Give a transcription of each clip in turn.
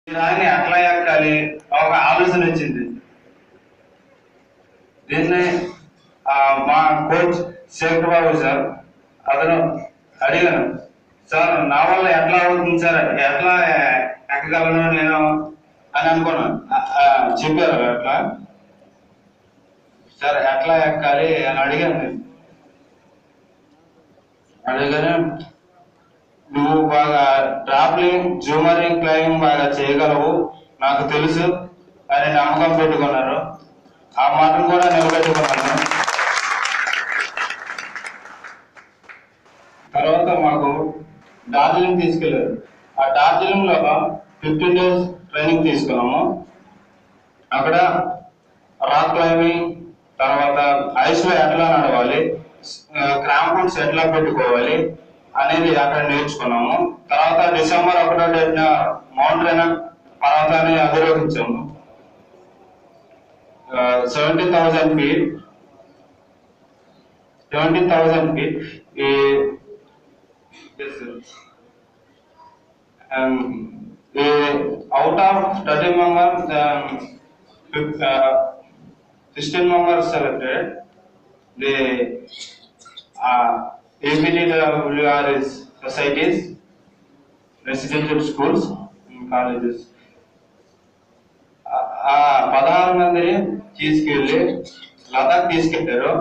దాన్ని అట్లా ఎక్కాలి ఒక ఆలోచన వచ్చింది దీన్ని ఆ, మా కోచ్ శేఖర్ బాబు సార్ అతను అడిగాను సార్ నా వల్ల ఎట్లా అవుతుంది సార్ ఎట్లా ఎక్కగలను నేను అని అనుకున్నాను ఆ, ఆ, చెప్పారు అట్లా సార్ ఎట్లా ఎక్కాలి అని అడిగాను నేను అడిగాను నువ్వు బాగా ట్రాప్లింగ్ జూమరింగ్ క్లైంబింగ్ బాగా చేయగలవు నాకు తెలుసు అని నమ్మకం పెట్టుకున్నారు ఆ మాటను కూడా నిలబెట్టుకున్నాను తర్వాత మాకు డార్జిలింగ్ తీసుకెళ్లారు ఆ డార్జిలింగ్ లో ఫిఫ్టీన్ డేస్ ట్రైనింగ్ తీసుకున్నాము అక్కడ రాక్ క్లైంబింగ్ తర్వాత ఐస్ లో ఎట్లా నడవాలి క్రాంపుల్స్ ఎట్లా పెట్టుకోవాలి అనేది అక్కడ నేర్చుకున్నాము తర్వాత డిసెంబర్ ఒకటో డేట్న మౌంటైన్ పర్వతాన్ని అధిరోహించాము seventy thousand feet seventy thousand feet ఈ um, uh, out of 30 members, um, fif- uh, 16 members selected. The uh, APTWRS societies, residential schools, and colleges. ఆ- ఆ పదహారు మందిని తీసుకెళ్ళి లదాఖ్ తీసుకెళ్లారు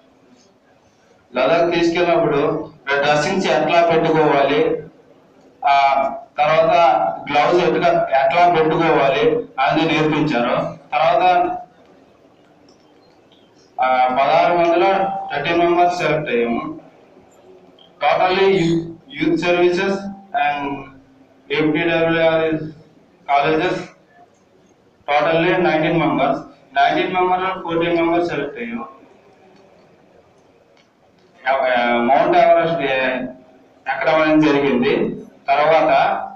లదాఖ్ తీసుకెళ్ళినప్పుడు డ్రెస్సింగ్స్ ఎట్లా పెట్టుకోవాలి ఆ తర్వాత గ్లౌజ్ ఎట్లా ఎట్లా పెట్టుకోవాలి అని నేర్పించారు తర్వాత ఆ, పదహారు మందిలో థర్టీన్ మెంబర్స్ సెలెక్ట్ అయ్యాము totally youth services and APWR colleges totally nineteen members nineteen మెంబర్లో ఫోర్టీన్ మెంబర్స్ సెలెక్ట్ అయ్యాము మౌంట్ ఎవరెస్ట్ ఎక్కడం అనేది జరిగింది తర్వాత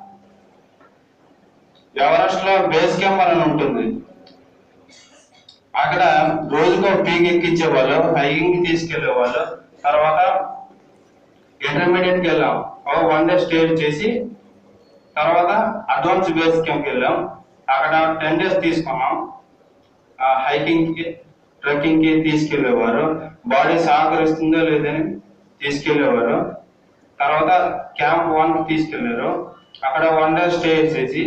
ఎవరెస్ట్ లో బేస్ క్యాంప్ అని ఉంటుంది అక్కడ రోజుకో పీక్ ఎక్కించే వాళ్ళు హైకింగ్ తీసుకెళ్లే వాళ్ళు తర్వాత ఇంటర్మీడియట్ కి వెళ్ళాం ఒక వన్ డే స్టే చేసి తర్వాత అడ్వాన్స్ బేస్ క్యాంప్ వెళ్ళాం అక్కడ టెన్ డేస్ తీసుకున్నాం హైకింగ్ కి ట్రెక్కింగ్ కి తీసుకెళ్లేవారు బాడీ సహకరిస్తుందో లేదని తీసుకెళ్లేవారు తర్వాత క్యాంప్ వన్ కి తీసుకెళ్లారు అక్కడ వన్ డే స్టే చేసి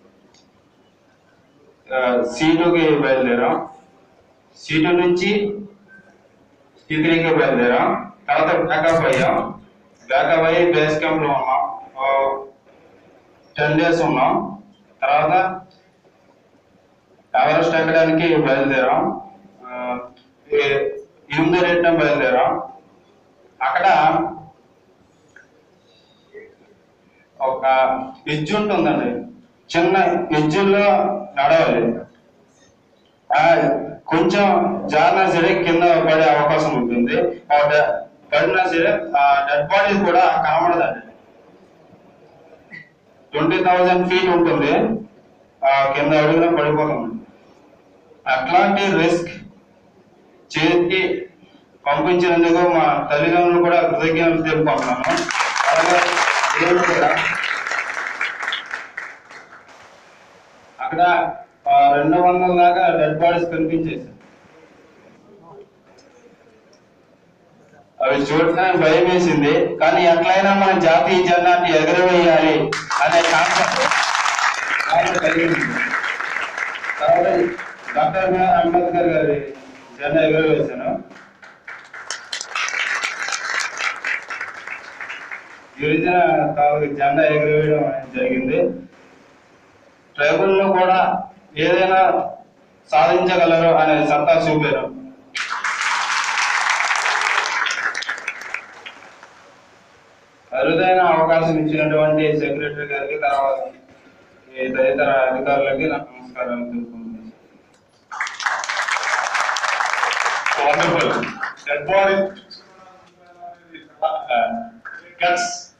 సి కి బయలుదేరాం సి టూ నుంచి సి త్రీకి బయలుదేరాం తర్వాత బ్యాకప్ అయ్యాం బ్యాకప్ అయ్యి బేస్ క్యాంప్ లో ఉన్నాం టెన్ డేస్ ఉన్నాం తర్వాత ఎవరెస్ట్ ఎక్కడానికి బయలుదేరాం ఆ, ఏ- ఎనిమిదో రేట్న బయలుదేరాం అక్కడ ఒక ఎడ్జ్ ఉంటుందండి చిన్న ఎడ్జుల్లో నడవాలి ఆ, కొంచెం జారినా సరే కింద పడే అవకాశం ఉంటుంది ఆ డ- పడినా సరే ఆ డెడ్ బాడీ కూడా కనబడదండి ట్వంటీ థౌజండ్ ఫీట్ ఉంటుంది ఆ కింద అడుగున పడిపోతుంది అట్లాంటి రిస్క్ చేతికి పంపించినందుకు మా తల్లిదండ్రులు కూడా కృతజ్ఞతలు తెలుపుకుంటున్నాను అలాగే దేవుడు కూడా అక్కడ ఆ, రెండు వందల దాకా డెడ్ బాడీస్ కనిపించేసాయి అవి చూడటానికి భయం వేసింది కానీ ఎట్లయినా మన జాతీయ జెండాన్ని ఎగరవేయాలి అనే కాన్సెప్ట్ నాకు కలిగింది తర్వాత డాక్టర్ బిఆర్ అంబేద్కర్ గారి జెండా ఎగరవేశాను గిరిజన తాలూకు జెండా ఎగరవేయడం అనేది జరిగింది ట్రైబల్ లో కూడా ఏదైనా సాధించగలరు అనే సత్తా చూపారు అరుదైన అవకాశం ఇచ్చినటువంటి సెక్రటరీ గారికి తర్వాత ఈ తదితర అధికారులకి నాకు నమస్కారాలు తెలుపుకుంటున్నాను Wonderful. That boy, uh, guts